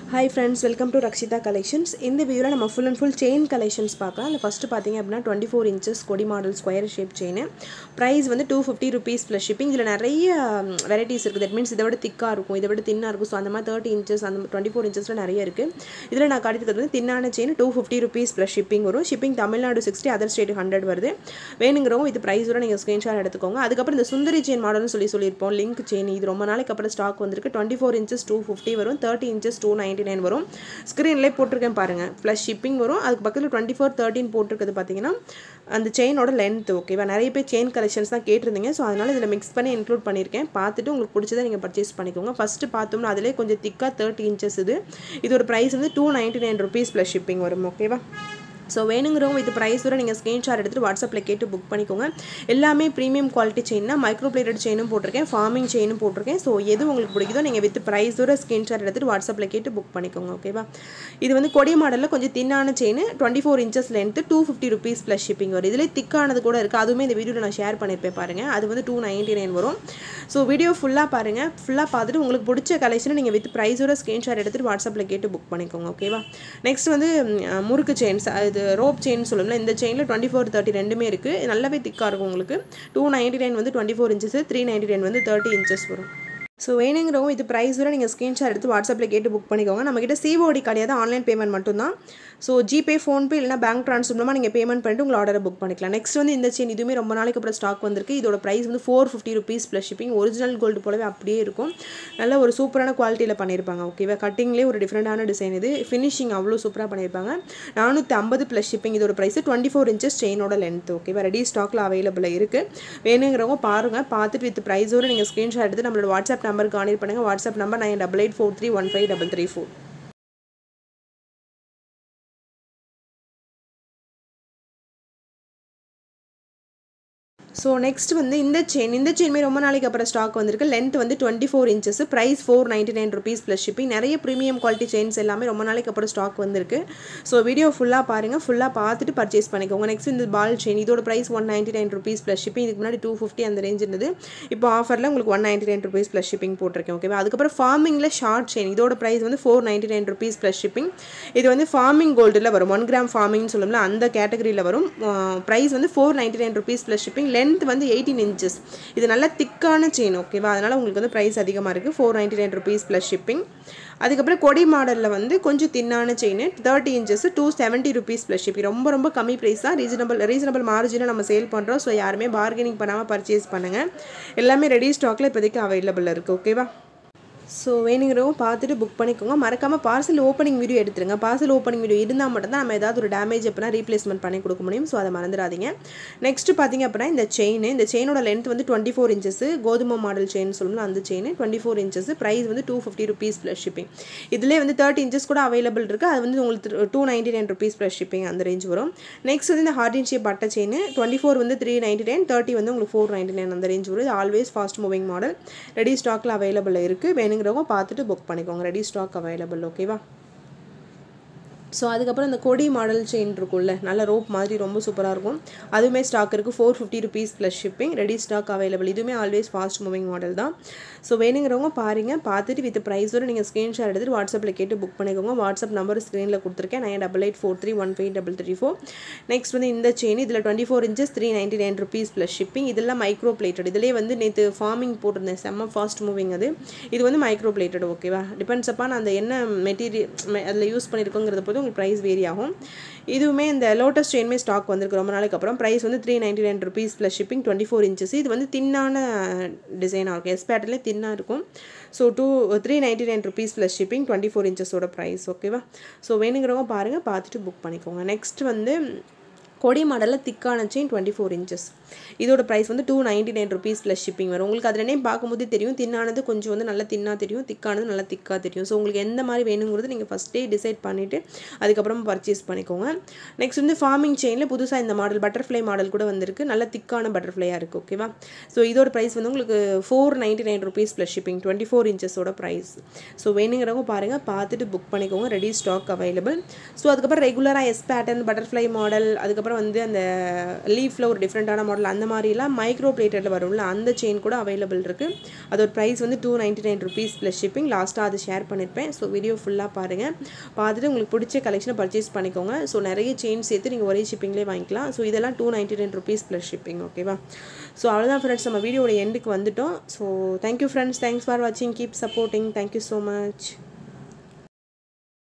hi friends welcome to Rakshita collections இந்த வீடியோவில் நம்ம full and full chain collections பார்க்கலாம் அதில் ஃபஸ்ட்டு பார்த்தீங்க அப்படின்னா டுவெண்ட்டி ஃபோர் இன்ச்சஸ் கொடி model square shape chain price வந்து two fifty rupees plus shipping இதில் நிறைய வெரைட்டிஸ் இருக்குது தட் மீன்ஸ் இதை விட திக்காக இருக்கும் இதை விட தின்னாக இருக்கும் ஸோ அந்த மாதிரி தேர்ட்டி இன்ச்சஸ் அந்த டுவெண்ட்டி ஃபோர் இன்ச்சஸில் நிறைய இருக்குது இதில் நான் காட்டிஇருக்கிறது வந்து தின்னான chain two fifty rupees plus shipping வரும் shipping Tamil Nadu sixty other state hundred வருது வேணுங்கிறவங்க இது ப்ரைஸோட நீங்கள் ஸ்க்ரீன்ஷாட் எடுத்துக்கோங்க அதுக்கப்புறம் இந்த சுந்தரி செயின் மாடல்னு சொல்லி சொல்லியிருப்போம் லிங்க் செயின் இது ரொம்ப நாளைக்கு அப்புறம் ஸ்டாக் வந்திருக்கு twenty four inches two fifty வரும் thirty inches two ninety nine வரும் ஸ்க்ரீன்லேயே போட்டிருக்கேன் பாருங்கள் ப்ளஸ் ஷிப்பிங் வரும் அதுக்கு பக்கத்தில் டுவெண்ட்டி ஃபோர் தேர்ட்டின் போட்டிருக்கிறது பார்த்தீங்கன்னா அந்த செயினோட லென்த் ஓகேவா நிறைய பேர் செயின் கலெக்ஷன்ஸ் தான் கேட்டிருந்தீங்க ஸோ அதனால் இதில் மிக்ஸ் பண்ணி இன்க்ளூட் பண்ணியிருக்கேன் பார்த்துட்டு உங்களுக்கு பிடிச்சதை நீங்கள் பர்ச்சேஸ் பண்ணிக்கோங்க ஃபஸ்ட்டு பார்த்தோம்னா அதிலே கொஞ்சம் திக்காக தேர்ட்டி இன்ச்சஸ் இது இதோட ப்ரைஸ் வந்து two ninety nine rupees plus shipping வரும் ஓகேவா ஸோ வேணுங்கிறவங்க இது ப்ரைஸோட நீங்கள் ஸ்க்ரீன்ஷாட் எடுத்துகிட்டு வாட்ஸ்அப்பில் கேட்டு புக் பண்ணிக்கோங்க எல்லாமே ப்ரீமியம் குவாலிட்டி செயின்னா மைக்ரோ பிளேட்டட் செயினும் போட்டிருக்கேன் ஃபார்மிங் செயினும் போட்டிருக்கேன் ஸோ எது உங்களுக்கு பிடிக்குதோ நீங்கள் வித் ப்ரைஸோட ஸ்க்ரீன்ஷாட் எடுத்துகிட்டு வாட்ஸ்அப்பில் கேட்டு புக் பண்ணிக்கோங்க ஓகேவா இது வந்து கொடி மாடலில் கொஞ்சம் தின்னான chain twenty four inches length two fifty rupees plus shipping வரும் இதில் திக்கானது கூட இருக்குது அதுவுமே இந்த வீடியோவில் நான் ஷேர் பண்ணியிருப்பேன் பாருங்கள் அது வந்து டூ நைன்ட்டி நைன் வரும் ஸோ வீடியோ ஃபுல்லாக பாருங்கள் ஃபுல்லாக பார்த்துட்டு உங்களுக்கு பிடிச்ச கலெக்ஷனை நீங்கள் வித் ப்ரைஸோட ஸ்க்ரீன்ஷாட் எடுத்துகிட்டு வாட்ஸ்அப்பில் கேட்டு புக் பண்ணிக்கோங்க ஓகேவா நெக்ஸ்ட் வந்து முறுக்கு செயின்ஸ் இது ரோப் செயின் சொல்லணும்ல இந்த செயினில் டுவெண்ட்டி ஃபோர் தேர்ட்டி ரெண்டுமே இருக்குது நல்லாவே திக்காக இருக்கும் உங்களுக்கு டூ நைன்ட்டி நைன் வந்து twenty four inches three ninety nine வந்து தேர்ட்டி இன்ச்சஸ் வரும் ஸோ வேணுங்கிறவங்க இது ப்ரைஸோட நீங்கள் ஸ்க்ரீன்ஷாட் எடுத்து வாட்ஸ்அப்பில் கேட்டு புக் பண்ணிக்கோங்க நம்மக்கிட்ட சிஓடி கிடையாது ஆன்லைன் பேமெண்ட் மட்டும்தான் ஸோ ஜிபே ஃபோன்பே இல்லைனா பேங்க் ட்ரான்ஸ்ஃபர் மூலமாக நீங்கள் பேமெண்ட் பண்ணிட்டு உங்கள் ஆர்டரை புக் பண்ணிக்கலாம் நெக்ஸ்ட் வந்து இந்த செயின் இதுவுமே ரொம்ப நாளைக்கு அப்புறம் ஸ்டாக் வந்திருக்கு இதோட ப்ரைஸ் வந்து four fifty rupees plus shipping original gold போலவே அப்படியே இருக்கும் நல்ல ஒரு சூப்பரான குவாலிட்டியில் பண்ணியிருப்பாங்க ஓகேவா கட்டிங்லேயே ஒரு டிஃப்ரெண்டான டிசைன் இது ஃபினிஷிங் அவ்வளோ சூப்பராக பண்ணியிருப்பாங்க நானூற்றி ஐம்பது ப்ளஸ் ஷிப்பிங் இதோட ப்ரைஸ் டுவெண்ட்டி ஃபோர் இன்ச்சஸ் செயினோட லென்த் ஓகேவா ரெடி ஸ்டாக்கில் அவைலபிளாக இருக்குது வேணுங்கிறவங்க பாருங்கள் பார்த்துட்டு வித் ப்ரைஸோடு நீங்கள் ஸ்க்ரீன்ஷாட் எடுத்து நம்மளோட வாட்ஸ்அப் நம்பருக்கு கான்டெக்ட் பண்ணுங்கள் WhatsApp number nine double eight four three one five double three four so next வந்து இந்த செயின் இந்த செயின்மே ரொம்ப நாளைக்கு அப்புறம் ஸ்டாக் வந்திருக்கு லென்த் வந்து twenty four inches price four ninety nine rupees plus shipping நிறைய ப்ரீமியம் குவாலிட்டி செயின்ஸ் எல்லாமே ரொம்ப நாளைக்கு அப்புறம் ஸ்டாக் வந்திருக்கு ஸோ வீடியோ ஃபுல்லாக பாருங்கள் ஃபுல்லாக பார்த்துட்டு பர்ச்சேஸ் பண்ணிக்கோங்க நெக்ஸ்ட் இந்த பால் செயின் இதோட price one ninety nine rupees plus shipping இதுக்கு முன்னாடி டூ ஃபிஃப்டி அந்த ரேஞ்ச் இருந்தது இப்போ ஆஃபரில் உங்களுக்கு one ninety nine rupees plus shipping போட்டிருக்கேன் ஓகேவா அதுக்கப்புறம் ஃபார்மிங்கில் ஷார்ட் செயின் இதோட ப்ரைஸ் வந்து four ninety nine rupees plus shipping இது வந்து ஃபார்மிங் கோல்டில் வரும் ஒன் கிராம் ஃபார்மிங்னு சொல்லும்ல அந்த கேட்டகரியில் வரும் ப்ரைஸ் வந்து four ninety nine rupees plus shipping length வந்து எயிட்டீன் இன்ச்சஸ் இது நல்ல திக்கான செயின் ஓகேவா அதனால் உங்களுக்கு வந்து ப்ரைஸ் அதிகமாக இருக்குது four ninety nine rupees plus shipping அதுக்கப்புறம் கொடி மாடலில் வந்து கொஞ்சம் தின்னான chain thirty inches two seventy rupees plus shipping ரொம்ப ரொம்ப கம்மி ப்ரைஸ் தான் ரீசனபிள் ரீசனபிள் மார்ஜினில் நம்ம சேல் பண்ணுறோம் ஸோ யாருமே பார்கெனிங் பண்ணாமல் பர்ச்சேஸ் பண்ணுங்கள் எல்லாமே ரெடி ஸ்டாக்கில் இப்போதைக்கு அவைலபிள் இருக்குது ஓகேவா ஸோ வேணுங்கிறவங்க பார்த்துட்டு புக் பண்ணிக்கோங்க மறக்காமல் பார்சல் ஓப்பனிங் வீடியோ எடுத்துருங்க பார்சல் ஓப்பனிங் வீடியோ இருந்தால் மட்டும்தான் நம்ம ஏதாவது ஒரு டேமேஜ் அப்படின்னா ரீப்ளேஸ்மெண்ட் பண்ணி கொடுக்க முடியும் ஸோ அதை மறந்துடாதீங்க நெக்ஸ்ட் பார்த்தீங்க அப்படின்னா இந்த செயின் இந்த செயினோட லென்த் வந்து டுவெண்ட்டி ஃபோர் இன்ச்சஸ் கோதுமை மாடல் செயின் சொல்லணும் அந்த chain twenty four inches price வந்து two fifty rupees plus shipping இதிலே வந்து தேர்ட்டி இன்ச்சஸ் கூட அவைலபிள் இருக்குது அது வந்து உங்களுக்கு two ninety nine rupees plus shipping அந்த ரேஞ்ச் வரும் நெக்ஸ்ட் வந்து இந்த ஹார்டின் ஷேப் பட்டை செயின் டுவெண்ட்டி ஃபோர் வந்து த்ரீ நைன்ட்டி நைன் தேர்ட்டி வந்து உங்களுக்கு ஃபோர் நைன்ட்டி நைன் அந்த ரேஞ்ச் வரும் always fast moving model ready ஸ்டாக்கில் அவைலபிள் இருக்குது வேணுங்கிறவங்க பார்த்துட்டு புக் பண்ணிக்கோங்க ரெடி ஸ்டாக் அவைலபிள் ஓகேவா ஸோ அதுக்கப்புறம் இந்த கொடி மாடல் செயின் இருக்கும்ல நல்ல ரோப் மாதிரி ரொம்ப சூப்பராக இருக்கும் அதுவுமே ஸ்டாக் இருக்குது four fifty rupees plus shipping ready stock available இதுவுமே ஆல்வேஸ் ஃபாஸ்ட் மூவிங் மாடல் தான் ஸோ வேணுங்கிறவங்க பாருங்கள் பார்த்துட்டு வித் ப்ரைஸோடு நீங்கள் ஸ்க்ரீன்ஷாட் எடுத்துகிட்டு வாட்ஸ்அப்பில் கேட்டு புக் பண்ணிக்கோங்க வாட்ஸ்அப் நம்பர் ஸ்க்ரீனில் கொடுத்துருக்கேன் nine double eight four three one five double three four next வந்து இந்த செயின் இதில் twenty four inches three ninety nine rupees plus shipping இதெல்லாம் மைக்ரோ பிளேட்டட் இதிலே வந்து நேற்று ஃபார்மிங் போட்டிருந்தேன் செம்ம ஃபாஸ்ட் மூவிங் அது இது வந்து மைக்ரோ பிளேட்டட் ஓகேவா டிபெண்ட்ஸ் அப்பான் அந்த என்ன மெட்டீரியல் அதில் யூஸ் பண்ணியிருக்கோங்கிறத போது உங்களுக்கு ப்ரைஸ் வேரி ஆகும் இதுவுமே இந்த லோட்டஸ் செயின்மே ஸ்டாக் வந்திருக்கு ரொம்ப நாளைக்கு அப்புறம் ப்ரைஸ் வந்து three ninety nine rupees plus shipping twenty four inches இது வந்து தின்னான டிசைனாக இருக்கும் எஸ் பேட்டர்லேயே தின்னாக இருக்கும் so two three ninety nine rupees plus shipping twenty four இன்ச்சஸோட ப்ரைஸ் ஓகேவா ஸோ வேணுங்கிறவங்க பாருங்கள் பார்த்துட்டு புக் பண்ணிக்கோங்க நெக்ஸ்ட் வந்து கொடி மாடலில் திக்கான செயின் டுவெண்ட்டி ஃபோர் இன்ச்சஸ் இதோட ப்ரைஸ் வந்து two ninety nine rupees plus shipping வரும் உங்களுக்கு அதில் நேம் பார்க்கும்போது தெரியும் தின்னானது கொஞ்சம் வந்து நல்லா தின்னாக தெரியும் திக்கானது நல்லா திக்காக தெரியும் ஸோ உங்களுக்கு எந்த மாதிரி வேணுங்கிறது நீங்கள் ஃபஸ்ட்டே டிசைட் பண்ணிவிட்டு அதுக்கப்புறம் பர்ச்சேஸ் பண்ணிக்கோங்க நெக்ஸ்ட் வந்து ஃபார்மிங் செயினில் புதுசாக இந்த மாடல் பட்டர்ஃப்ளை மாடல் கூட வந்திருக்கு நல்ல திக்கான பட்டர்ஃப்ளையாக இருக்குது ஓகேவா ஸோ இதோட ப்ரைஸ் வந்து உங்களுக்கு four ninety nine rupees plus shipping twenty four இன்ச்சஸோட ப்ரைஸ் ஸோ வேணுங்கிறவங்க பாருங்கள் பார்த்துட்டு புக் பண்ணிக்கோங்க ரெடி ஸ்டாக் அவைலபிள் ஸோ அதுக்கப்புறம் ரெகுலராக எஸ் பேட்டர்ன் பட்டர்ஃப்ளை மாடல் அதுக்கப்புறம் அதுக்கப்புறம் வந்து அந்த லீஃபில் ஒரு டிஃப்ரெண்ட்டான மாடல் அந்த மாதிரிலாம் மைக்ரோ பிளேட்டடில் வரும்ல அந்த செயின் கூட அவைலபிள் இருக்குது அதோட ப்ரைஸ் வந்து two ninety nine rupees plus shipping லாஸ்ட்டாக அது ஷேர் பண்ணியிருப்பேன் ஸோ வீடியோ ஃபுல்லாக பாருங்கள் பார்த்துட்டு உங்களுக்கு பிடிச்ச கலெக்ஷனை பர்ச்சேஸ் பண்ணிக்கோங்க ஸோ நிறைய செயின் சேர்த்து நீங்கள் ஒரே ஷிப்பிங்லேயே வாங்கிக்கலாம் ஸோ இதெல்லாம் two ninety nine rupees plus shipping ஓகேவா ஸோ அவ்வளோதான் ஃப்ரெண்ட்ஸ் நம்ம வீடியோட எண்டுக்கு வந்துட்டோம் so thank you friends thanks for வாட்சிங் keep supporting thank you so much